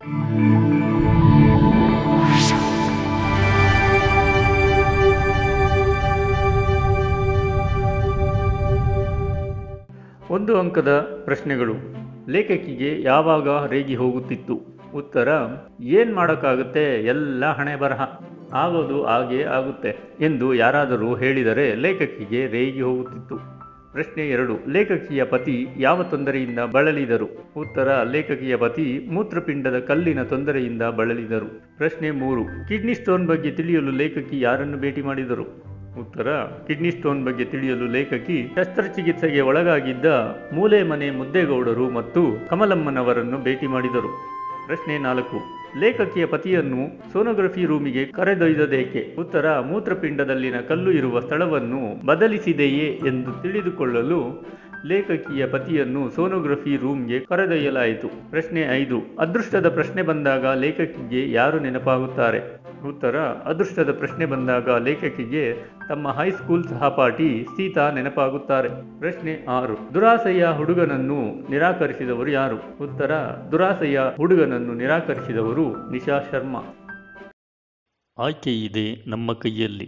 ಒಂದು ಅಂಕದ ಪ್ರಶ್ನೆಗಳು ಲೇಖಕಿಗೆ ಯಾವಾಗ ರೇಗಿ ಹೋಗುತ್ತಿತ್ತು ಉತ್ತರ ಏನ್ ಮಾಡೋಕ್ಕಾಗುತ್ತೆ ಎಲ್ಲ ಹಣೆ ಬರಹ ಆಗೋದು ಹಾಗೆ ಆಗುತ್ತೆ ಎಂದು ಯಾರಾದರೂ ಹೇಳಿದರೆ ಲೇಖಕಿಗೆ ರೇಗಿ ಹೋಗುತ್ತಿತ್ತು ಪ್ರಶ್ನೆ ಎರಡು ಲೇಖಕಿಯ ಪತಿ ಯಾವ ತೊಂದರೆಯಿಂದ ಬಳಲಿದರು ಉತ್ತರ ಲೇಖಕಿಯ ಪತಿ ಮೂತ್ರಪಿಂಡದ ಕಲ್ಲಿನ ತೊಂದರೆಯಿಂದ ಬಳಲಿದರು ಪ್ರಶ್ನೆ ಮೂರು ಕಿಡ್ನಿ ಸ್ಟೋನ್ ಬಗ್ಗೆ ತಿಳಿಯಲು ಲೇಖಕಿ ಯಾರನ್ನು ಭೇಟಿ ಮಾಡಿದರು ಉತ್ತರ ಕಿಡ್ನಿ ಸ್ಟೋನ್ ಬಗ್ಗೆ ತಿಳಿಯಲು ಲೇಖಕಿ ಶಸ್ತ್ರಚಿಕಿತ್ಸೆಗೆ ಒಳಗಾಗಿದ್ದ ಮೂಲೆ ಮನೆ ಮುದ್ದೇಗೌಡರು ಮತ್ತು ಕಮಲಮ್ಮನವರನ್ನು ಭೇಟಿ ಮಾಡಿದರು ಪ್ರಶ್ನೆ ನಾಲ್ಕು ಲೇಖಕಿಯ ಪತಿಯನ್ನು ಸೋನೋಗ್ರಫಿ ರೂಮಿಗೆ ಕರೆದೊಯ್ದದೇಕೆ ಉತ್ತರ ಮೂತ್ರಪಿಂಡದಲ್ಲಿನ ಕಲ್ಲು ಇರುವ ಸ್ಥಳವನ್ನು ಬದಲಿಸಿದೆಯೇ ಎಂದು ತಿಳಿದುಕೊಳ್ಳಲು ಲೇಖಕಿಯ ಪತಿಯನ್ನು ಸೋನೋಗ್ರಫಿ ರೂಮ್ಗೆ ಕರೆದೊಯ್ಯಲಾಯಿತು ಪ್ರಶ್ನೆ ಐದು ಅದೃಷ್ಟದ ಪ್ರಶ್ನೆ ಬಂದಾಗ ಲೇಖಕಿಗೆ ಯಾರು ನೆನಪಾಗುತ್ತಾರೆ ಉತ್ತರ ಅದೃಷ್ಟದ ಪ್ರಶ್ನೆ ಬಂದಾಗ ಲೇಖಕಿಗೆ ತಮ್ಮ ಹೈಸ್ಕೂಲ್ ಸಹಪಾಠಿ ಸೀತಾ ನೆನಪಾಗುತ್ತಾರೆ ಪ್ರಶ್ನೆ ಆರು ದುರಾಸೆಯ ಹುಡುಗನನ್ನು ನಿರಾಕರಿಸಿದವರು ಯಾರು ಉತ್ತರ ದುರಾಸೆಯ ಹುಡುಗನನ್ನು ನಿರಾಕರಿಸಿದವರು ನಿಶಾ ಶರ್ಮಾ ಆಯ್ಕೆ ಇದೆ ನಮ್ಮ ಕೈಯಲ್ಲಿ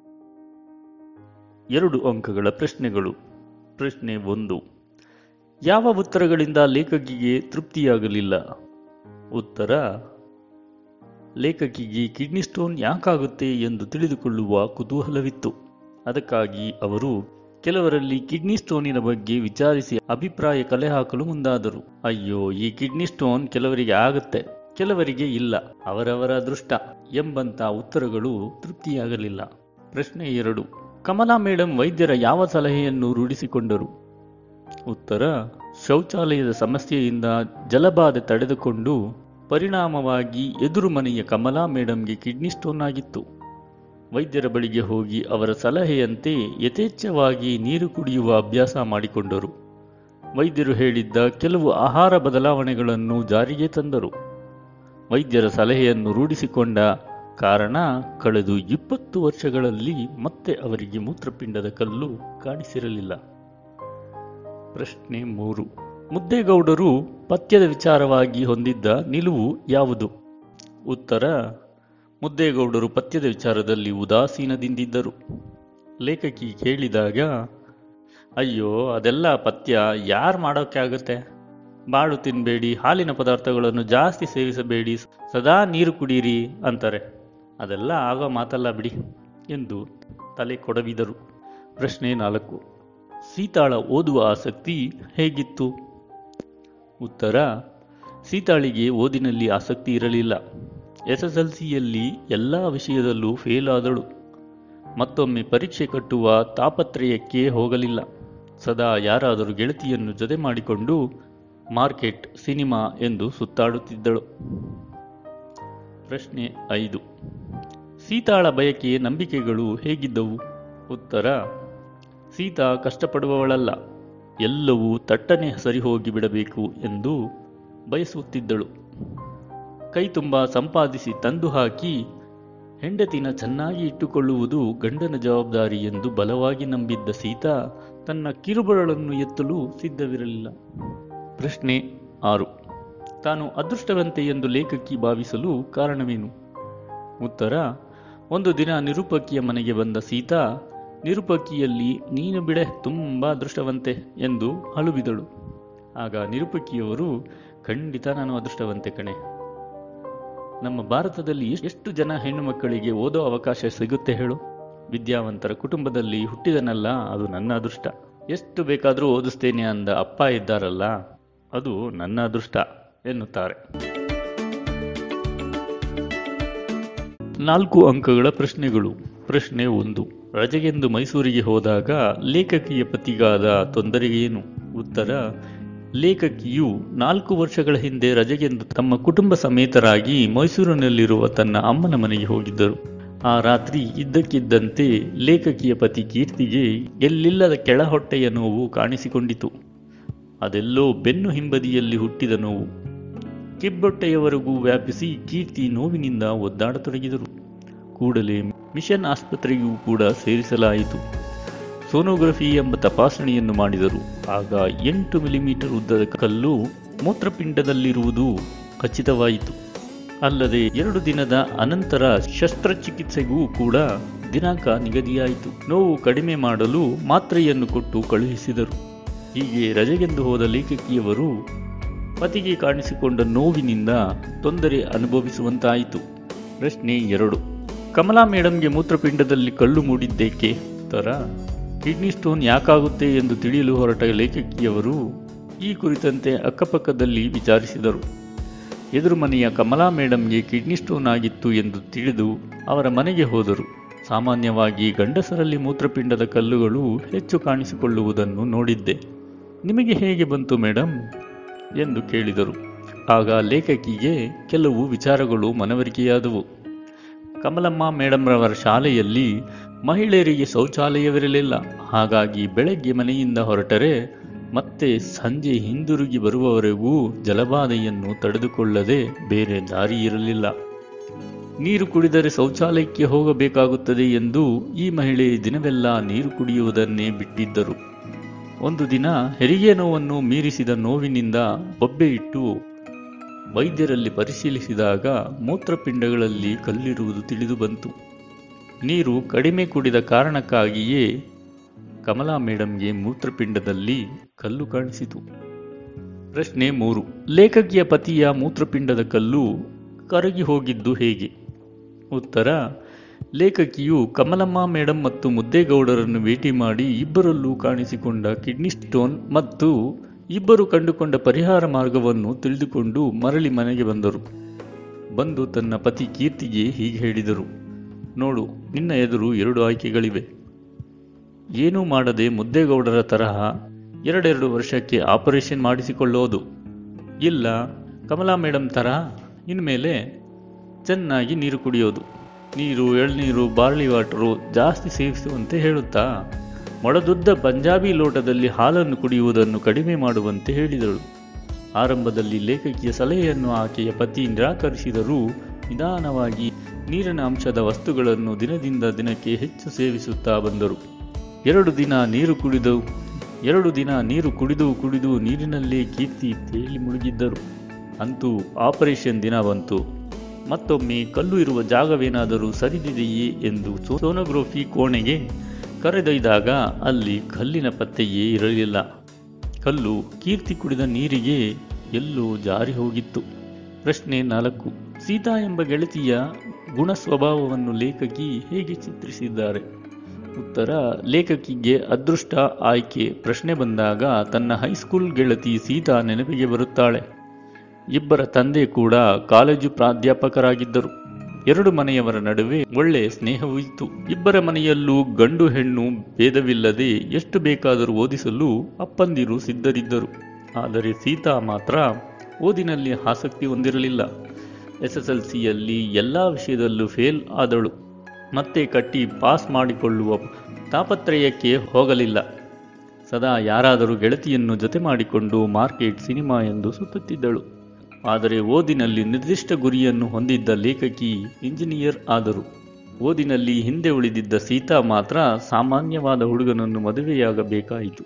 ಎರಡು ಅಂಕಗಳ ಪ್ರಶ್ನೆಗಳು ಪ್ರಶ್ನೆ ಒಂದು ಯಾವ ಉತ್ತರಗಳಿಂದ ಲೇಖಕಿಗೆ ತೃಪ್ತಿಯಾಗಲಿಲ್ಲ ಉತ್ತರ ಲೇಖಕಿಗೆ ಕಿಡ್ನಿ ಸ್ಟೋನ್ ಯಾಕಾಗುತ್ತೆ ಎಂದು ತಿಳಿದುಕೊಳ್ಳುವ ಕುತೂಹಲವಿತ್ತು ಅದಕ್ಕಾಗಿ ಅವರು ಕೆಲವರಲ್ಲಿ ಕಿಡ್ನಿ ಸ್ಟೋನಿನ ಬಗ್ಗೆ ವಿಚಾರಿಸಿ ಅಭಿಪ್ರಾಯ ಕಲೆ ಹಾಕಲು ಮುಂದಾದರು ಅಯ್ಯೋ ಈ ಕಿಡ್ನಿ ಸ್ಟೋನ್ ಕೆಲವರಿಗೆ ಆಗುತ್ತೆ ಕೆಲವರಿಗೆ ಇಲ್ಲ ಅವರವರ ಅದೃಷ್ಟ ಎಂಬಂತ ಉತ್ತರಗಳು ತೃಪ್ತಿಯಾಗಲಿಲ್ಲ ಪ್ರಶ್ನೆ ಎರಡು ಕಮಲಾ ಮೇಡಂ ವೈದ್ಯರ ಯಾವ ಸಲಹೆಯನ್ನು ರೂಢಿಸಿಕೊಂಡರು ಉತ್ತರ ಶೌಚಾಲಯದ ಸಮಸ್ಯೆಯಿಂದ ಜಲಬಾಧೆ ತಡೆದುಕೊಂಡು ಪರಿಣಾಮವಾಗಿ ಎದುರು ಮನೆಯ ಕಮಲಾ ಮೇಡಂಗೆ ಕಿಡ್ನಿ ಸ್ಟೋನ್ ಆಗಿತ್ತು ವೈದ್ಯರ ಬಳಿಗೆ ಹೋಗಿ ಅವರ ಸಲಹೆಯಂತೆ ಯಥೇಚ್ಛವಾಗಿ ನೀರು ಕುಡಿಯುವ ಅಭ್ಯಾಸ ಮಾಡಿಕೊಂಡರು ವೈದ್ಯರು ಹೇಳಿದ್ದ ಕೆಲವು ಆಹಾರ ಬದಲಾವಣೆಗಳನ್ನು ಜಾರಿಗೆ ತಂದರು ವೈದ್ಯರ ಸಲಹೆಯನ್ನು ರೂಢಿಸಿಕೊಂಡ ಕಾರಣ ಕಳೆದು ಇಪ್ಪತ್ತು ವರ್ಷಗಳಲ್ಲಿ ಮತ್ತೆ ಅವರಿಗೆ ಮೂತ್ರಪಿಂಡದ ಕಲ್ಲು ಕಾಣಿಸಿರಲಿಲ್ಲ ಪ್ರಶ್ನೆ ಮೂರು ಮುದ್ದೇಗೌಡರು ಪಥ್ಯದ ವಿಚಾರವಾಗಿ ಹೊಂದಿದ್ದ ನಿಲುವು ಯಾವುದು ಉತ್ತರ ಮುದ್ದೇಗೌಡರು ಪಥ್ಯದ ವಿಚಾರದಲ್ಲಿ ಉದಾಸೀನದಿಂದಿದ್ದರು ಲೇಖಕಿ ಕೇಳಿದಾಗ ಅಯ್ಯೋ ಅದೆಲ್ಲ ಪಥ್ಯ ಯಾರು ಮಾಡೋಕ್ಕೆ ಆಗುತ್ತೆ ಬಾಳು ತಿನ್ಬೇಡಿ ಹಾಲಿನ ಪದಾರ್ಥಗಳನ್ನು ಜಾಸ್ತಿ ಸೇವಿಸಬೇಡಿ ಸದಾ ನೀರು ಕುಡೀರಿ ಅಂತಾರೆ ಅದೆಲ್ಲ ಆಗೋ ಮಾತಲ್ಲ ಬಿಡಿ ಎಂದು ತಲೆ ಕೊಡವಿದರು ಪ್ರಶ್ನೆ ನಾಲ್ಕು ಸೀತಾಳ ಓದುವ ಆಸಕ್ತಿ ಹೇಗಿತ್ತು ಉತ್ತರ ಸೀತಾಳಿಗೆ ಓದಿನಲ್ಲಿ ಆಸಕ್ತಿ ಇರಲಿಲ್ಲ ಎಸ್ ಎಸ್ ಎಲ್ ಸಿಯಲ್ಲಿ ಎಲ್ಲ ವಿಷಯದಲ್ಲೂ ಫೇಲ್ ಆದಳು ಮತ್ತೊಮ್ಮೆ ಪರೀಕ್ಷೆ ಕಟ್ಟುವ ತಾಪತ್ರಯಕ್ಕೆ ಹೋಗಲಿಲ್ಲ ಸದಾ ಯಾರಾದರೂ ಗೆಳತಿಯನ್ನು ಜೊತೆ ಮಾಡಿಕೊಂಡು ಮಾರ್ಕೆಟ್ ಸಿನಿಮಾ ಎಂದು ಸುತ್ತಾಡುತ್ತಿದ್ದಳು ಪ್ರಶ್ನೆ ಐದು ಸೀತಾಳ ಬಯಕೆ ನಂಬಿಕೆಗಳು ಹೇಗಿದ್ದವು ಉತ್ತರ ಸೀತಾ ಕಷ್ಟಪಡುವವಳಲ್ಲ ಎಲ್ಲವೂ ತಟ್ಟನೆ ಸರಿಹೋಗಿ ಬಿಡಬೇಕು ಎಂದು ಬಯಸುತ್ತಿದ್ದಳು ಕೈ ತುಂಬ ಸಂಪಾದಿಸಿ ತಂದು ಹಾಕಿ ಹೆಂಡತಿನ ಚೆನ್ನಾಗಿ ಇಟ್ಟುಕೊಳ್ಳುವುದು ಗಂಡನ ಜವಾಬ್ದಾರಿ ಎಂದು ಬಲವಾಗಿ ನಂಬಿದ್ದ ಸೀತಾ ತನ್ನ ಕಿರುಬರಳನ್ನು ಎತ್ತಲು ಸಿದ್ಧವಿರಲಿಲ್ಲ ಪ್ರಶ್ನೆ ಆರು ತಾನು ಅದೃಷ್ಟವಂತೆ ಎಂದು ಲೇಖಕಿ ಭಾವಿಸಲು ಕಾರಣವೇನು ಉತ್ತರ ಒಂದು ದಿನ ನಿರೂಪಕಿಯ ಮನೆಗೆ ಬಂದ ಸೀತಾ ನಿರೂಪಕಿಯಲ್ಲಿ ನೀನು ಬಿಡೆ ತುಂಬ ಅದೃಷ್ಟವಂತೆ ಎಂದು ಹಳುಬಿದಳು ಆಗ ನಿರೂಪಕಿಯವರು ಖಂಡಿತ ನಾನು ಅದೃಷ್ಟವಂತೆ ಕಣೆ ನಮ್ಮ ಭಾರತದಲ್ಲಿ ಎಷ್ಟು ಜನ ಹೆಣ್ಣು ಮಕ್ಕಳಿಗೆ ಓದೋ ಅವಕಾಶ ಸಿಗುತ್ತೆ ಹೇಳು ವಿದ್ಯಾವಂತರ ಕುಟುಂಬದಲ್ಲಿ ಹುಟ್ಟಿದನಲ್ಲ ಅದು ನನ್ನ ಅದೃಷ್ಟ ಎಷ್ಟು ಬೇಕಾದರೂ ಓದಿಸ್ತೇನೆ ಅಂದ ಅಪ್ಪ ಇದ್ದಾರಲ್ಲ ಅದು ನನ್ನ ಅದೃಷ್ಟ ಎನ್ನುತ್ತಾರೆ ನಾಲ್ಕು ಅಂಕಗಳ ಪ್ರಶ್ನೆಗಳು ಪ್ರಶ್ನೆ ಒಂದು ರಜೆಗೆಂದು ಮೈಸೂರಿಗೆ ಹೋದಾಗ ಲೇಖಕಿಯ ಪತಿಗಾದ ತೊಂದರೆ ಏನು ಉತ್ತರ ಲೇಖಕಿಯು ನಾಲ್ಕು ವರ್ಷಗಳ ಹಿಂದೆ ರಜೆಗೆಂದು ತಮ್ಮ ಕುಟುಂಬ ಸಮೇತರಾಗಿ ಮೈಸೂರಿನಲ್ಲಿರುವ ತನ್ನ ಅಮ್ಮನ ಮನೆಗೆ ಹೋಗಿದ್ದರು ಆ ರಾತ್ರಿ ಇದ್ದಕ್ಕಿದ್ದಂತೆ ಲೇಖಕಿಯ ಪತಿ ಕೀರ್ತಿಗೆ ಎಲ್ಲಿಲ್ಲದ ಕೆಳಹೊಟ್ಟೆಯ ನೋವು ಕಾಣಿಸಿಕೊಂಡಿತು ಅದೆಲ್ಲೋ ಬೆನ್ನು ಹಿಂಬದಿಯಲ್ಲಿ ಹುಟ್ಟಿದ ನೋವು ಕಿಬ್ಬೊಟ್ಟೆಯವರೆಗೂ ವ್ಯಾಪಿಸಿ ಕೀರ್ತಿ ನೋವಿನಿಂದ ಒದ್ದಾಡತೊಡಗಿದರು ಕೂಡಲೇ ಮಿಷನ್ ಆಸ್ಪತ್ರೆಗೂ ಕೂಡ ಸೇರಿಸಲಾಯಿತು ಸೋನೋಗ್ರಫಿ ಎಂಬ ತಪಾಸಣೆಯನ್ನು ಮಾಡಿದರು ಆಗ ಎಂಟು ಮಿಲಿಮೀಟರ್ ಉದ್ದದ ಕಲ್ಲು ಮೂತ್ರಪಿಂಡದಲ್ಲಿರುವುದು ಖಚಿತವಾಯಿತು ಅಲ್ಲದೆ ಎರಡು ದಿನದ ಅನಂತರ ಶಸ್ತ್ರಚಿಕಿತ್ಸೆಗೂ ಕೂಡ ದಿನಾಂಕ ನಿಗದಿಯಾಯಿತು ನೋವು ಕಡಿಮೆ ಮಾಡಲು ಮಾತ್ರೆಯನ್ನು ಕೊಟ್ಟು ಕಳುಹಿಸಿದರು ಹೀಗೆ ರಜೆಗೆಂದು ಹೋದ ಲೇಖಕಿಯವರು ಪತಿಗೆ ಕಾಣಿಸಿಕೊಂಡ ನೋವಿನಿಂದ ತೊಂದರೆ ಅನುಭವಿಸುವಂತಾಯಿತು ಪ್ರಶ್ನೆ ಎರಡು ಕಮಲಾ ಮೇಡಂಗೆ ಮೂತ್ರಪಿಂಡದಲ್ಲಿ ಕಳ್ಳು ಮೂಡಿದ್ದೇಕೆ ಉತ್ತರ ಕಿಡ್ನಿ ಸ್ಟೋನ್ ಯಾಕಾಗುತ್ತೆ ಎಂದು ತಿಳಿಯಲು ಹೊರಟ ಲೇಖಕಿಯವರು ಈ ಕುರಿತಂತೆ ಅಕ್ಕಪಕ್ಕದಲ್ಲಿ ವಿಚಾರಿಸಿದರು ಎದುರು ಮನೆಯ ಕಮಲಾ ಮೇಡಂಗೆ ಕಿಡ್ನಿ ಸ್ಟೋನ್ ಆಗಿತ್ತು ಎಂದು ತಿಳಿದು ಅವರ ಮನೆಗೆ ಹೋದರು ಸಾಮಾನ್ಯವಾಗಿ ಗಂಡಸರಲ್ಲಿ ಮೂತ್ರಪಿಂಡದ ಕಲ್ಲುಗಳು ಹೆಚ್ಚು ಕಾಣಿಸಿಕೊಳ್ಳುವುದನ್ನು ನೋಡಿದ್ದೆ ನಿಮಗೆ ಹೇಗೆ ಬಂತು ಮೇಡಮ್ ಎಂದು ಕೇಳಿದರು ಆಗ ಲೇಖಕಿಗೆ ಕೆಲವು ವಿಚಾರಗಳು ಮನವರಿಕೆಯಾದವು ಕಮಲಮ್ಮ ಮೇಡಮ್ರವರ ಶಾಲೆಯಲ್ಲಿ ಮಹಿಳೆಯರಿಗೆ ಶೌಚಾಲಯವಿರಲಿಲ್ಲ ಹಾಗಾಗಿ ಬೆಳಗ್ಗೆ ಮನೆಯಿಂದ ಹೊರಟರೆ ಮತ್ತೆ ಸಂಜೆ ಹಿಂದಿರುಗಿ ಬರುವವರೆಗೂ ಜಲಬಾಧೆಯನ್ನು ತಡೆದುಕೊಳ್ಳದೆ ಬೇರೆ ದಾರಿ ಇರಲಿಲ್ಲ ನೀರು ಕುಡಿದರೆ ಶೌಚಾಲಯಕ್ಕೆ ಹೋಗಬೇಕಾಗುತ್ತದೆ ಎಂದು ಈ ಮಹಿಳೆ ದಿನವೆಲ್ಲ ನೀರು ಕುಡಿಯುವುದನ್ನೇ ಬಿಟ್ಟಿದ್ದರು ಒಂದು ದಿನ ಹೆರಿಗೆ ನೋವನ್ನು ಮೀರಿಸಿದ ನೋವಿನಿಂದ ಬೊಬ್ಬೆ ಇಟ್ಟು ವೈದ್ಯರಲ್ಲಿ ಪರಿಶೀಲಿಸಿದಾಗ ಮೂತ್ರಪಿಂಡಗಳಲ್ಲಿ ಕಲ್ಲಿರುವುದು ತಿಳಿದು ಬಂತು ನೀರು ಕಡಿಮೆ ಕುಡಿದ ಕಾರಣಕ್ಕಾಗಿಯೇ ಕಮಲಾ ಮೇಡಂಗೆ ಮೂತ್ರಪಿಂಡದಲ್ಲಿ ಕಲ್ಲು ಕಾಣಿಸಿತು ಪ್ರಶ್ನೆ ಮೂರು ಲೇಖಕಿಯ ಪತಿಯ ಮೂತ್ರಪಿಂಡದ ಕಲ್ಲು ಕರಗಿ ಹೋಗಿದ್ದು ಹೇಗೆ ಉತ್ತರ ಲೇಖಕಿಯು ಕಮಲಮ್ಮ ಮೇಡಂ ಮತ್ತು ಮುದ್ದೇಗೌಡರನ್ನು ಭೇಟಿ ಮಾಡಿ ಇಬ್ಬರಲ್ಲೂ ಕಾಣಿಸಿಕೊಂಡ ಕಿಡ್ನಿ ಸ್ಟೋನ್ ಮತ್ತು ಇಬ್ಬರು ಕಂಡುಕೊಂಡ ಪರಿಹಾರ ಮಾರ್ಗವನ್ನು ತಿಳಿದುಕೊಂಡು ಮರಳಿ ಮನೆಗೆ ಬಂದರು ಬಂದು ತನ್ನ ಪತಿ ಕೀರ್ತಿಗೆ ಹೀಗೆ ಹೇಳಿದರು ನೋಡು ನಿನ್ನ ಎದುರು ಎರಡು ಆಯ್ಕೆಗಳಿವೆ ಏನೂ ಮಾಡದೆ ಮುದ್ದೇಗೌಡರ ತರಹ ಎರಡೆರಡು ವರ್ಷಕ್ಕೆ ಆಪರೇಷನ್ ಮಾಡಿಸಿಕೊಳ್ಳೋದು ಇಲ್ಲ ಕಮಲಾ ಮೇಡಮ್ ತರಹ ಇನ್ಮೇಲೆ ಚೆನ್ನಾಗಿ ನೀರು ಕುಡಿಯೋದು ನೀರು ಎಳ್ನೀರು ಬಾರ್ಲಿ ವಾಟರು ಜಾಸ್ತಿ ಸೇವಿಸುವಂತೆ ಹೇಳುತ್ತಾ ಮೊಳದುದ್ದ ಪಂಜಾಬಿ ಲೋಟದಲ್ಲಿ ಹಾಲನ್ನು ಕುಡಿಯುವುದನ್ನು ಕಡಿಮೆ ಮಾಡುವಂತೆ ಹೇಳಿದಳು ಆರಂಭದಲ್ಲಿ ಲೇಖಕಿಯ ಸಲಹೆಯನ್ನು ಆಕೆಯ ಪತಿ ನಿರಾಕರಿಸಿದರೂ ನಿಧಾನವಾಗಿ ನೀರಿನ ಅಂಶದ ವಸ್ತುಗಳನ್ನು ದಿನದಿಂದ ದಿನಕ್ಕೆ ಹೆಚ್ಚು ಸೇವಿಸುತ್ತಾ ಬಂದರು ಎರಡು ದಿನ ನೀರು ಕುಡಿದು ಎರಡು ದಿನ ನೀರು ಕುಡಿದು ಕುಡಿದು ನೀರಿನಲ್ಲೇ ಕೀರ್ತಿ ತೇಲಿ ಮುಳುಗಿದ್ದರು ಅಂತೂ ಆಪರೇಷನ್ ದಿನ ಬಂತು ಮತ್ತೊಮ್ಮೆ ಕಲ್ಲು ಇರುವ ಜಾಗವೇನಾದರೂ ಸರಿದಿದೆಯೇ ಎಂದು ಸೋನೋಗ್ರಫಿ ಕೋಣೆಗೆ ಕರೆದೊಯ್ದಾಗ ಅಲ್ಲಿ ಕಲ್ಲಿನ ಪತ್ತೆಯೇ ಇರಲಿಲ್ಲ ಕಲ್ಲು ಕೀರ್ತಿ ಕುಡಿದ ನೀರಿಗೆ ಎಲ್ಲೋ ಜಾರಿ ಹೋಗಿತ್ತು ಪ್ರಶ್ನೆ ನಾಲ್ಕು ಸೀತಾ ಎಂಬ ಗೆಳತಿಯ ಗುಣ ಸ್ವಭಾವವನ್ನು ಲೇಖಕಿ ಹೇಗೆ ಚಿತ್ರಿಸಿದ್ದಾರೆ ಉತ್ತರ ಲೇಖಕಿಗೆ ಅದೃಷ್ಟ ಆಯ್ಕೆ ಪ್ರಶ್ನೆ ಬಂದಾಗ ತನ್ನ ಹೈಸ್ಕೂಲ್ ಗೆಳತಿ ಸೀತಾ ನೆನಪಿಗೆ ಬರುತ್ತಾಳೆ ಇಬ್ಬರ ತಂದೆ ಕೂಡ ಕಾಲೇಜು ಪ್ರಾಧ್ಯಾಪಕರಾಗಿದ್ದರು ಎರಡು ಮನೆಯವರ ನಡುವೆ ಒಳ್ಳೆ ಸ್ನೇಹವೂ ಇತ್ತು ಇಬ್ಬರ ಮನೆಯಲ್ಲೂ ಗಂಡು ಹೆಣ್ಣು ಭೇದವಿಲ್ಲದೆ ಎಷ್ಟು ಬೇಕಾದರೂ ಓದಿಸಲು ಅಪ್ಪಂದಿರು ಸಿದ್ಧರಿದ್ದರು ಆದರೆ ಸೀತಾ ಮಾತ್ರ ಓದಿನಲ್ಲಿ ಆಸಕ್ತಿ ಹೊಂದಿರಲಿಲ್ಲ ಎಸ್ ಎಸ್ ಎಲ್ ಸಿಯಲ್ಲಿ ಎಲ್ಲ ವಿಷಯದಲ್ಲೂ ಫೇಲ್ ಆದಳು ಮತ್ತೆ ಕಟ್ಟಿ ಪಾಸ್ ಮಾಡಿಕೊಳ್ಳುವ ತಾಪತ್ರಯಕ್ಕೆ ಹೋಗಲಿಲ್ಲ ಸದಾ ಯಾರಾದರೂ ಗೆಳತಿಯನ್ನು ಜೊತೆ ಮಾಡಿಕೊಂಡು ಮಾರ್ಕೆಟ್ ಸಿನಿಮಾ ಎಂದು ಸುತ್ತುತ್ತಿದ್ದಳು ಆದರೆ ಓದಿನಲ್ಲಿ ನಿರ್ದಿಷ್ಟ ಗುರಿಯನ್ನು ಹೊಂದಿದ್ದ ಲೇಖಕಿ ಇಂಜಿನಿಯರ್ ಆದರು ಓದಿನಲ್ಲಿ ಹಿಂದೆ ಉಳಿದಿದ್ದ ಸೀತಾ ಮಾತ್ರ ಸಾಮಾನ್ಯವಾದ ಹುಡುಗನನ್ನು ಮದುವೆಯಾಗಬೇಕಾಯಿತು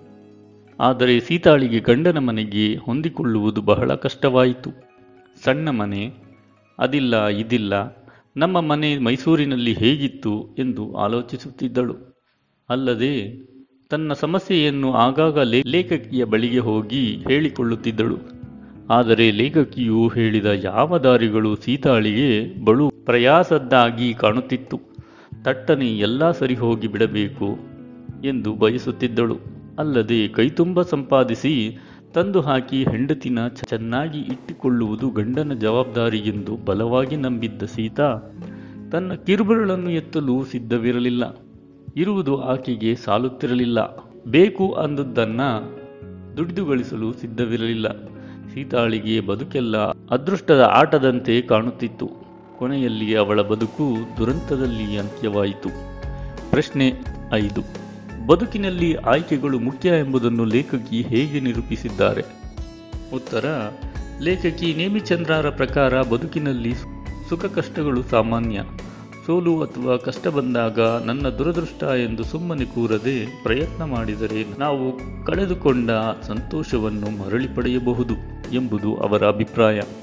ಆದರೆ ಸೀತಾಳಿಗೆ ಗಂಡನ ಮನೆಗೆ ಹೊಂದಿಕೊಳ್ಳುವುದು ಬಹಳ ಕಷ್ಟವಾಯಿತು ಸಣ್ಣ ಮನೆ ಅದಿಲ್ಲ ಇದಿಲ್ಲ ನಮ್ಮ ಮನೆ ಮೈಸೂರಿನಲ್ಲಿ ಹೇಗಿತ್ತು ಎಂದು ಆಲೋಚಿಸುತ್ತಿದ್ದಳು ಅಲ್ಲದೆ ತನ್ನ ಸಮಸ್ಯೆಯನ್ನು ಆಗಾಗ ಲೇ- ಲೇಖಕಿಯ ಬಳಿಗೆ ಹೋಗಿ ಹೇಳಿಕೊಳ್ಳುತ್ತಿದ್ದಳು ಆದರೆ ಲೇಖಕಿಯು ಹೇಳಿದ ಯಾವ ದಾರಿಗಳು ಸೀತಾಳಿಗೆ ಬಳು ಪ್ರಯಾಸದ್ದಾಗಿ ಕಾಣುತ್ತಿತ್ತು ತಟ್ಟನೆ ಎಲ್ಲ ಸರಿ ಹೋಗಿ ಬಿಡಬೇಕು ಎಂದು ಬಯಸುತ್ತಿದ್ದಳು ಅಲ್ಲದೆ ಕೈತುಂಬ ಸಂಪಾದಿಸಿ ತಂದು ಹಾಕಿ ಹೆಂಡತಿನ ಚೆನ್ನಾಗಿ ಇಟ್ಟುಕೊಳ್ಳುವುದು ಗಂಡನ ಜವಾಬ್ದಾರಿ ಎಂದು ಬಲವಾಗಿ ನಂಬಿದ್ದ ಸೀತಾ ತನ್ನ ಕಿರುಬೆರಳನ್ನು ಎತ್ತಲು ಸಿದ್ಧವಿರಲಿಲ್ಲ ಇರುವುದು ಆಕೆಗೆ ಸಾಲುತ್ತಿರಲಿಲ್ಲ ಬೇಕು ಅಂದುದನ್ನ ದುಡಿದು ಗಳಿಸಲು ಸಿದ್ಧವಿರಲಿಲ್ಲ ಸೀತಾಳಿಗೆ ಬದುಕೆಲ್ಲ ಅದೃಷ್ಟದ ಆಟದಂತೆ ಕಾಣುತ್ತಿತ್ತು ಕೊನೆಯಲ್ಲಿ ಅವಳ ಬದುಕು ದುರಂತದಲ್ಲಿ ಅಂತ್ಯವಾಯಿತು ಪ್ರಶ್ನೆ ಐದು ಬದುಕಿನಲ್ಲಿ ಆಯ್ಕೆಗಳು ಮುಖ್ಯ ಎಂಬುದನ್ನು ಲೇಖಕಿ ಹೇಗೆ ನಿರೂಪಿಸಿದ್ದಾರೆ ಉತ್ತರ ಲೇಖಕಿ ನೇಮಿಚಂದ್ರರ ಪ್ರಕಾರ ಬದುಕಿನಲ್ಲಿ ಸುಖ ಕಷ್ಟಗಳು ಸಾಮಾನ್ಯ ಸೋಲು ಅಥವಾ ಕಷ್ಟ ಬಂದಾಗ ನನ್ನ ದುರದೃಷ್ಟ ಎಂದು ಸುಮ್ಮನೆ ಕೂರದೆ ಪ್ರಯತ್ನ ಮಾಡಿದರೆ ನಾವು ಕಳೆದುಕೊಂಡ ಸಂತೋಷವನ್ನು ಮರಳಿ ಪಡೆಯಬಹುದು ಎಂಬುದು ಅವರ ಅಭಿಪ್ರಾಯ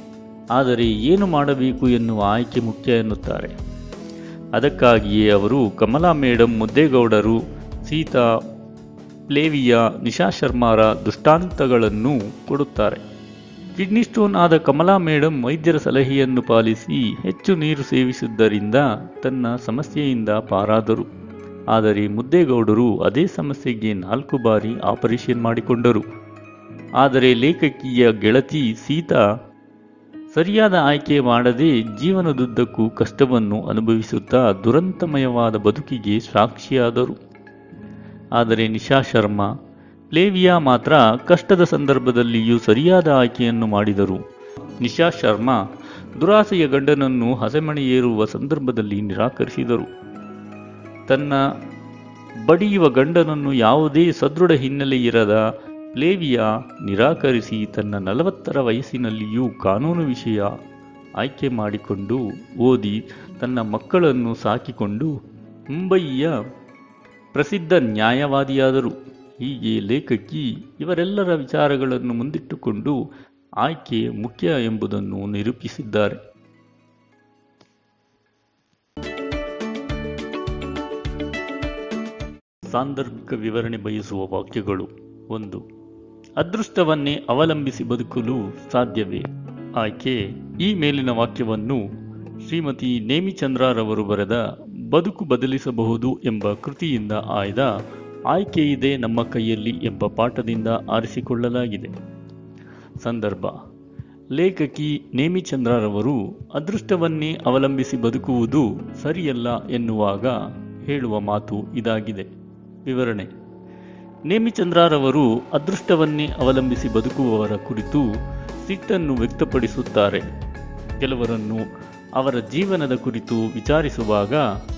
ಆದರೆ ಏನು ಮಾಡಬೇಕು ಎನ್ನುವ ಆಯ್ಕೆ ಮುಖ್ಯ ಎನ್ನುತ್ತಾರೆ ಅದಕ್ಕಾಗಿಯೇ ಅವರು ಕಮಲಾ ಮೇಡಮ್ ಮುದ್ದೇಗೌಡರು ಸೀತಾ ಪ್ಲೇವಿಯ ನಿಶಾ ಶರ್ಮಾರ ದೃಷ್ಟಾಂತಗಳನ್ನು ಕೊಡುತ್ತಾರೆ ಕಿಡ್ನಿ ಸ್ಟೋನ್ ಆದ ಕಮಲಾ ಮೇಡಮ್ ವೈದ್ಯರ ಸಲಹೆಯನ್ನು ಪಾಲಿಸಿ ಹೆಚ್ಚು ನೀರು ಸೇವಿಸಿದ್ದರಿಂದ ತನ್ನ ಸಮಸ್ಯೆಯಿಂದ ಪಾರಾದರು ಆದರೆ ಮುದ್ದೇಗೌಡರು ಅದೇ ಸಮಸ್ಯೆಗೆ ನಾಲ್ಕು ಬಾರಿ ಆಪರೇಷನ್ ಮಾಡಿಕೊಂಡರು ಆದರೆ ಲೇಖಕಿಯ ಗೆಳತಿ ಸೀತಾ ಸರಿಯಾದ ಆಯ್ಕೆ ಮಾಡದೆ ಜೀವನದುದ್ದಕ್ಕೂ ಕಷ್ಟವನ್ನು ಅನುಭವಿಸುತ್ತಾ ದುರಂತಮಯವಾದ ಬದುಕಿಗೆ ಸಾಕ್ಷಿಯಾದರು ಆದರೆ ನಿಶಾ ಶರ್ಮಾ ಪ್ಲೇವಿಯಾ ಮಾತ್ರ ಕಷ್ಟದ ಸಂದರ್ಭದಲ್ಲಿಯೂ ಸರಿಯಾದ ಆಯ್ಕೆಯನ್ನು ಮಾಡಿದರು ನಿಶಾ ಶರ್ಮಾ ದುರಾಸೆಯ ಗಂಡನನ್ನು ಹಸೆಮಣೆಯೇರುವ ಸಂದರ್ಭದಲ್ಲಿ ನಿರಾಕರಿಸಿದರು ತನ್ನ ಬಡಿಯುವ ಗಂಡನನ್ನು ಯಾವುದೇ ಸದೃಢ ಹಿನ್ನೆಲೆ ಇರದ ಪ್ಲೇವಿಯಾ ನಿರಾಕರಿಸಿ ತನ್ನ ನಲವತ್ತರ ವಯಸ್ಸಿನಲ್ಲಿಯೂ ಕಾನೂನು ವಿಷಯ ಆಯ್ಕೆ ಮಾಡಿಕೊಂಡು ಓದಿ ತನ್ನ ಮಕ್ಕಳನ್ನು ಸಾಕಿಕೊಂಡು ಮುಂಬಯಿಯ ಪ್ರಸಿದ್ಧ ನ್ಯಾಯವಾದಿಯಾದರು ಹೀಗೆ ಲೇಖಕಿ ಇವರೆಲ್ಲರ ವಿಚಾರಗಳನ್ನು ಮುಂದಿಟ್ಟುಕೊಂಡು ಆಯ್ಕೆ ಮುಖ್ಯ ಎಂಬುದನ್ನು ನಿರೂಪಿಸಿದ್ದಾರೆ ಸಾಂದರ್ಭಿಕ ವಿವರಣೆ ಬಯಸುವ ವಾಕ್ಯಗಳು ಒಂದು ಅದೃಷ್ಟವನ್ನೇ ಅವಲಂಬಿಸಿ ಬದುಕಲು ಸಾಧ್ಯವೇ ಆಯ್ಕೆ ಈ ಮೇಲಿನ ವಾಕ್ಯವನ್ನು ಶ್ರೀಮತಿ ನೇಮಿಚಂದ್ರರವರು ಬರೆದ ಬದುಕು ಬದಲಿಸಬಹುದು ಎಂಬ ಕೃತಿಯಿಂದ ಆಯ್ದ ಆಯ್ಕೆ ಇದೆ ನಮ್ಮ ಕೈಯಲ್ಲಿ ಎಂಬ ಪಾಠದಿಂದ ಆರಿಸಿಕೊಳ್ಳಲಾಗಿದೆ ಸಂದರ್ಭ ಲೇಖಕಿ ನೇಮಿಚಂದ್ರರವರು ಅದೃಷ್ಟವನ್ನೇ ಅವಲಂಬಿಸಿ ಬದುಕುವುದು ಸರಿಯಲ್ಲ ಎನ್ನುವಾಗ ಹೇಳುವ ಮಾತು ಇದಾಗಿದೆ ವಿವರಣೆ ನೇಮಿಚಂದ್ರರವರು ಅದೃಷ್ಟವನ್ನೇ ಅವಲಂಬಿಸಿ ಬದುಕುವವರ ಕುರಿತು ಸಿಟ್ಟನ್ನು ವ್ಯಕ್ತಪಡಿಸುತ್ತಾರೆ ಕೆಲವರನ್ನು ಅವರ ಜೀವನದ ಕುರಿತು ವಿಚಾರಿಸುವಾಗ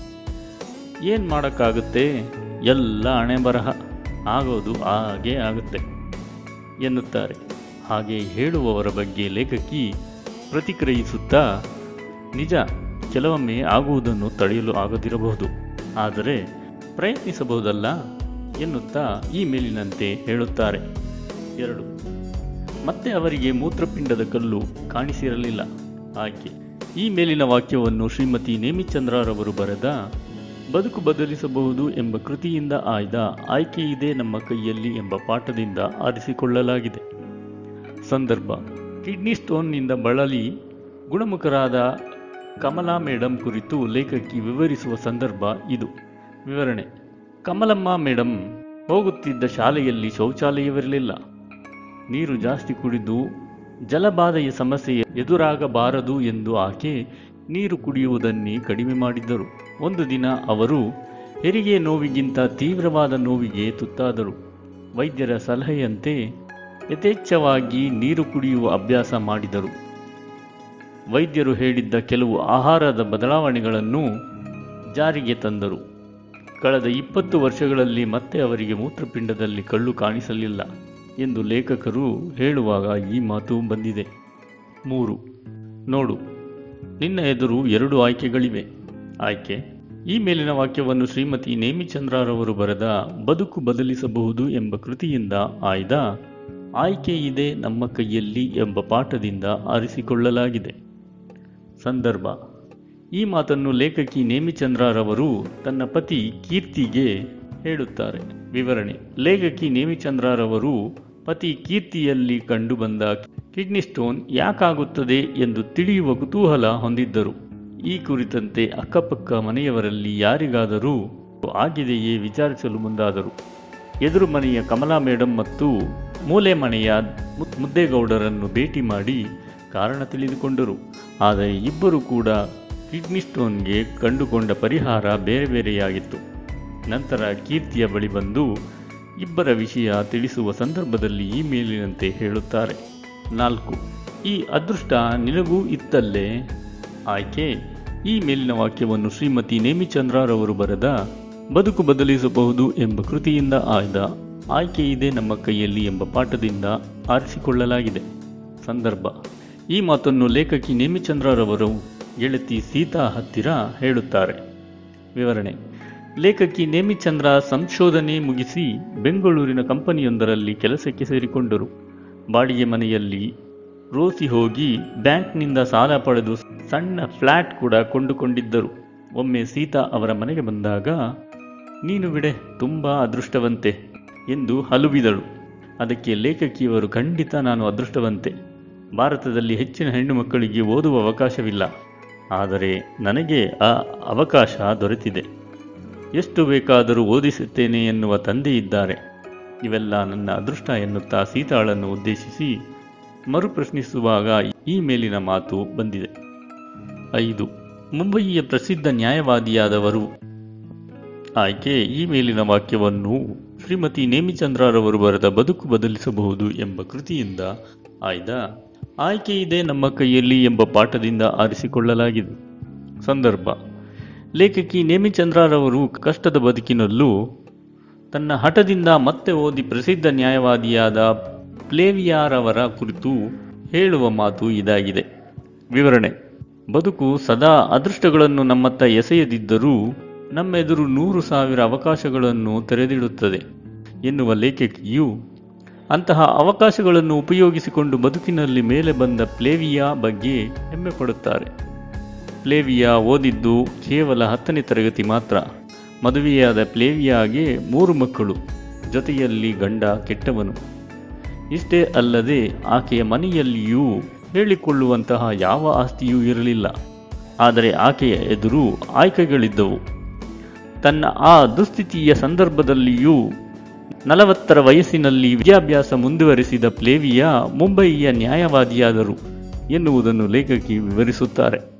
ಏನು ಮಾಡೋಕ್ಕಾಗುತ್ತೆ ಎಲ್ಲ ಹಣೆ ಬರಹ ಆಗೋದು ಹಾಗೇ ಆಗುತ್ತೆ ಎನ್ನುತ್ತಾರೆ ಹಾಗೆ ಹೇಳುವವರ ಬಗ್ಗೆ ಲೇಖಕಿ ಪ್ರತಿಕ್ರಿಯಿಸುತ್ತಾ ನಿಜ ಕೆಲವೊಮ್ಮೆ ಆಗುವುದನ್ನು ತಡೆಯಲು ಆಗದಿರಬಹುದು ಆದರೆ ಪ್ರಯತ್ನಿಸಬಹುದಲ್ಲ ಎನ್ನುತ್ತಾ ಈ ಮೇಲಿನಂತೆ ಹೇಳುತ್ತಾರೆ ಎರಡು ಮತ್ತೆ ಅವರಿಗೆ ಮೂತ್ರಪಿಂಡದ ಕಲ್ಲು ಕಾಣಿಸಿರಲಿಲ್ಲ ಆಯ್ಕೆ ಈ ಮೇಲಿನ ವಾಕ್ಯವನ್ನು ಶ್ರೀಮತಿ ನೇಮಿಚಂದ್ರರವರು ಬರೆದ ಬದುಕು ಬದಲಿಸಬಹುದು ಎಂಬ ಕೃತಿಯಿಂದ ಆಯ್ದ ಆಯ್ಕೆ ಇದೆ ನಮ್ಮ ಕೈಯಲ್ಲಿ ಎಂಬ ಪಾಠದಿಂದ ಆರಿಸಿಕೊಳ್ಳಲಾಗಿದೆ ಸಂದರ್ಭ ಕಿಡ್ನಿ ಸ್ಟೋನ್ನಿಂದ ಬಳಲಿ ಗುಣಮುಖರಾದ ಕಮಲಾ ಮೇಡಮ್ ಕುರಿತು ಲೇಖಕಿ ವಿವರಿಸುವ ಸಂದರ್ಭ ಇದು ವಿವರಣೆ ಕಮಲಮ್ಮ ಮೇಡಮ್ ಹೋಗುತ್ತಿದ್ದ ಶಾಲೆಯಲ್ಲಿ ಶೌಚಾಲಯವಿರಲಿಲ್ಲ ನೀರು ಜಾಸ್ತಿ ಕುಡಿದು ಜಲಬಾಧೆಯ ಸಮಸ್ಯೆ ಎದುರಾಗಬಾರದು ಎಂದು ಆಕೆ ನೀರು ಕುಡಿಯುವುದನ್ನೇ ಕಡಿಮೆ ಮಾಡಿದ್ದರು ಒಂದು ದಿನ ಅವರು ಹೆರಿಗೆ ನೋವಿಗಿಂತ ತೀವ್ರವಾದ ನೋವಿಗೆ ತುತ್ತಾದರು ವೈದ್ಯರ ಸಲಹೆಯಂತೆ ಯಥೇಚ್ಛವಾಗಿ ನೀರು ಕುಡಿಯುವ ಅಭ್ಯಾಸ ಮಾಡಿದರು ವೈದ್ಯರು ಹೇಳಿದ್ದ ಕೆಲವು ಆಹಾರದ ಬದಲಾವಣೆಗಳನ್ನು ಜಾರಿಗೆ ತಂದರು ಕಳೆದ ಇಪ್ಪತ್ತು ವರ್ಷಗಳಲ್ಲಿ ಮತ್ತೆ ಅವರಿಗೆ ಮೂತ್ರಪಿಂಡದಲ್ಲಿ ಕಳ್ಳು ಕಾಣಿಸಲಿಲ್ಲ ಎಂದು ಲೇಖಕರು ಹೇಳುವಾಗ ಈ ಮಾತು ಬಂದಿದೆ ಮೂರು ನೋಡು ನಿನ್ನ ಎದುರು ಎರಡು ಆಯ್ಕೆಗಳಿವೆ ಆಯ್ಕೆ ಈ ಮೇಲಿನ ವಾಕ್ಯವನ್ನು ಶ್ರೀಮತಿ ನೇಮಿಚಂದ್ರರವರು ಬರೆದ ಬದುಕು ಬದಲಿಸಬಹುದು ಎಂಬ ಕೃತಿಯಿಂದ ಆಯ್ದ ಆಯ್ಕೆ ಇದೆ ನಮ್ಮ ಕೈಯಲ್ಲಿ ಎಂಬ ಪಾಠದಿಂದ ಆರಿಸಿಕೊಳ್ಳಲಾಗಿದೆ ಸಂದರ್ಭ ಈ ಮಾತನ್ನು ಲೇಖಕಿ ನೇಮಿಚಂದ್ರರವರು ತನ್ನ ಪತಿ ಕೀರ್ತಿಗೆ ಹೇಳುತ್ತಾರೆ ವಿವರಣೆ ಲೇಖಕಿ ನೇಮಿಚಂದ್ರರವರು ಪತಿ ಕೀರ್ತಿಯಲ್ಲಿ ಕಂಡುಬಂದ ಕಿಡ್ನಿ ಸ್ಟೋನ್ ಯಾಕಾಗುತ್ತದೆ ಎಂದು ತಿಳಿಯುವ ಕುತೂಹಲ ಹೊಂದಿದ್ದರು ಈ ಕುರಿತಂತೆ ಅಕ್ಕಪಕ್ಕ ಮನೆಯವರಲ್ಲಿ ಯಾರಿಗಾದರೂ ಆಗಿದೆಯೇ ವಿಚಾರಿಸಲು ಮುಂದಾದರು ಎದುರು ಮನೆಯ ಕಮಲಾ ಮೇಡಮ್ ಮತ್ತು ಮೂಲೆ ಮನೆಯ ಮುತ್- ಮುದ್ದೇಗೌಡರನ್ನು ಭೇಟಿ ಮಾಡಿ ಕಾರಣ ತಿಳಿದುಕೊಂಡರು ಆದರೆ ಇಬ್ಬರು ಕೂಡ ಕಿಡ್ನಿ ಸ್ಟೋನ್ಗೆ ಕಂಡುಕೊಂಡ ಪರಿಹಾರ ಬೇರೆ ಬೇರೆಯಾಗಿತ್ತು ನಂತರ ಕೀರ್ತಿಯ ಬಳಿ ಬಂದು ಇಬ್ಬರ ವಿಷಯ ತಿಳಿಸುವ ಸಂದರ್ಭದಲ್ಲಿ ಈ ಮೇಲಿನಂತೆ ಹೇಳುತ್ತಾರೆ ನಾಲ್ಕು ಈ ಅದೃಷ್ಟ ನಿನಗೂ ಇತ್ತಲ್ಲೇ ಆಯ್ಕೆ ಈ ಮೇಲಿನ ವಾಕ್ಯವನ್ನು ಶ್ರೀಮತಿ ನೇಮಿಚಂದ್ರರವರು ಬರೆದ ಬದುಕು ಬದಲಿಸಬಹುದು ಎಂಬ ಕೃತಿಯಿಂದ ಆಯ್ದ ಆಯ್ಕೆ ಇದೆ ನಮ್ಮ ಕೈಯಲ್ಲಿ ಎಂಬ ಪಾಠದಿಂದ ಆರಿಸಿಕೊಳ್ಳಲಾಗಿದೆ ಸಂದರ್ಭ ಈ ಮಾತನ್ನು ಲೇಖಕಿ ನೇಮಿಚಂದ್ರರವರು ಗೆಳತಿ ಸೀತಾ ಹತ್ತಿರ ಹೇಳುತ್ತಾರೆ ವಿವರಣೆ ಲೇಖಕಿ ನೇಮಿಚಂದ್ರ ಸಂಶೋಧನೆ ಮುಗಿಸಿ ಬೆಂಗಳೂರಿನ ಕಂಪನಿಯೊಂದರಲ್ಲಿ ಕೆಲಸಕ್ಕೆ ಸೇರಿಕೊಂಡರು ಬಾಡಿಗೆ ಮನೆಯಲ್ಲಿ ರೋಸಿ ಹೋಗಿ ಬ್ಯಾಂಕ್ನಿಂದ ಸಾಲ ಪಡೆದು ಸಣ್ಣ ಫ್ಲ್ಯಾಟ್ ಕೂಡ ಕೊಂಡುಕೊಂಡಿದ್ದರು ಒಮ್ಮೆ ಸೀತಾ ಅವರ ಮನೆಗೆ ಬಂದಾಗ ನೀನು ಬಿಡೆ ತುಂಬ ಅದೃಷ್ಟವಂತೆ ಎಂದು ಹಲುಬಿದಳು ಅದಕ್ಕೆ ಲೇಖಕಿಯವರು ಖಂಡಿತ ನಾನು ಅದೃಷ್ಟವಂತೆ ಭಾರತದಲ್ಲಿ ಹೆಚ್ಚಿನ ಹೆಣ್ಣು ಮಕ್ಕಳಿಗೆ ಓದುವ ಅವಕಾಶವಿಲ್ಲ ಆದರೆ ನನಗೆ ಆ ಅವಕಾಶ ದೊರೆತಿದೆ ಎಷ್ಟು ಬೇಕಾದರೂ ಓದಿಸುತ್ತೇನೆ ಎನ್ನುವ ತಂದೆ ಇದ್ದಾರೆ ಇವೆಲ್ಲ ನನ್ನ ಅದೃಷ್ಟ ಎನ್ನುತ್ತಾ ಸೀತಾಳನ್ನು ಉದ್ದೇಶಿಸಿ ಮರುಪ್ರಶ್ನಿಸುವಾಗ ಈ ಮೇಲಿನ ಮಾತು ಬಂದಿದೆ ಐದು ಮುಂಬಯಿಯ ಪ್ರಸಿದ್ಧ ನ್ಯಾಯವಾದಿಯಾದವರು ಆಯ್ಕೆ ಈ ಮೇಲಿನ ವಾಕ್ಯವನ್ನು ಶ್ರೀಮತಿ ನೇಮಿಚಂದ್ರರವರು ಬರೆದ ಬದುಕು ಬದಲಿಸಬಹುದು ಎಂಬ ಕೃತಿಯಿಂದ ಆಯ್ದ ಆಯ್ಕೆ ಇದೆ ನಮ್ಮ ಕೈಯಲ್ಲಿ ಎಂಬ ಪಾಠದಿಂದ ಆರಿಸಿಕೊಳ್ಳಲಾಗಿದೆ ಸಂದರ್ಭ ಲೇಖಕಿ ನೇಮಿಚಂದ್ರರವರು ಕಷ್ಟದ ಬದುಕಿನಲ್ಲೂ ತನ್ನ ಹಠದಿಂದ ಮತ್ತೆ ಓದಿ ಪ್ರಸಿದ್ಧ ನ್ಯಾಯವಾದಿಯಾದ ಪ್ಲೇವಿಯಾರವರ ಕುರಿತು ಹೇಳುವ ಮಾತು ಇದಾಗಿದೆ ವಿವರಣೆ ಬದುಕು ಸದಾ ಅದೃಷ್ಟಗಳನ್ನು ನಮ್ಮತ್ತ ಎಸೆಯದಿದ್ದರೂ ನಮ್ಮೆದುರು ನೂರು ಸಾವಿರ ಅವಕಾಶಗಳನ್ನು ತೆರೆದಿಡುತ್ತದೆ ಎನ್ನುವ ಲೇಖಕಿಯು ಅಂತಹ ಅವಕಾಶಗಳನ್ನು ಉಪಯೋಗಿಸಿಕೊಂಡು ಬದುಕಿನಲ್ಲಿ ಮೇಲೆ ಬಂದ ಪ್ಲೇವಿಯಾ ಬಗ್ಗೆ ಹೆಮ್ಮೆ ಪಡುತ್ತಾರೆ ಪ್ಲೇವಿಯಾ ಓದಿದ್ದು ಕೇವಲ ಹತ್ತನೇ ತರಗತಿ ಮಾತ್ರ ಮದುವೆಯಾದ ಪ್ಲೇವಿಯಾಗೆ ಮೂರು ಮಕ್ಕಳು ಜೊತೆಯಲ್ಲಿ ಗಂಡ ಕೆಟ್ಟವನು ಇಷ್ಟೇ ಅಲ್ಲದೆ ಆಕೆಯ ಮನೆಯಲ್ಲಿಯೂ ಹೇಳಿಕೊಳ್ಳುವಂತಹ ಯಾವ ಆಸ್ತಿಯೂ ಇರಲಿಲ್ಲ ಆದರೆ ಆಕೆಯ ಎದುರು ಆಯ್ಕೆಗಳಿದ್ದವು ತನ್ನ ಆ ದುಸ್ಥಿತಿಯ ಸಂದರ್ಭದಲ್ಲಿಯೂ ನಲವತ್ತರ ವಯಸ್ಸಿನಲ್ಲಿ ವಿದ್ಯಾಭ್ಯಾಸ ಮುಂದುವರಿಸಿದ ಪ್ಲೇವಿಯಾ ಮುಂಬಯಿಯ ನ್ಯಾಯವಾದಿಯಾದರು ಎನ್ನುವುದನ್ನು ಲೇಖಕಿ ವಿವರಿಸುತ್ತಾರೆ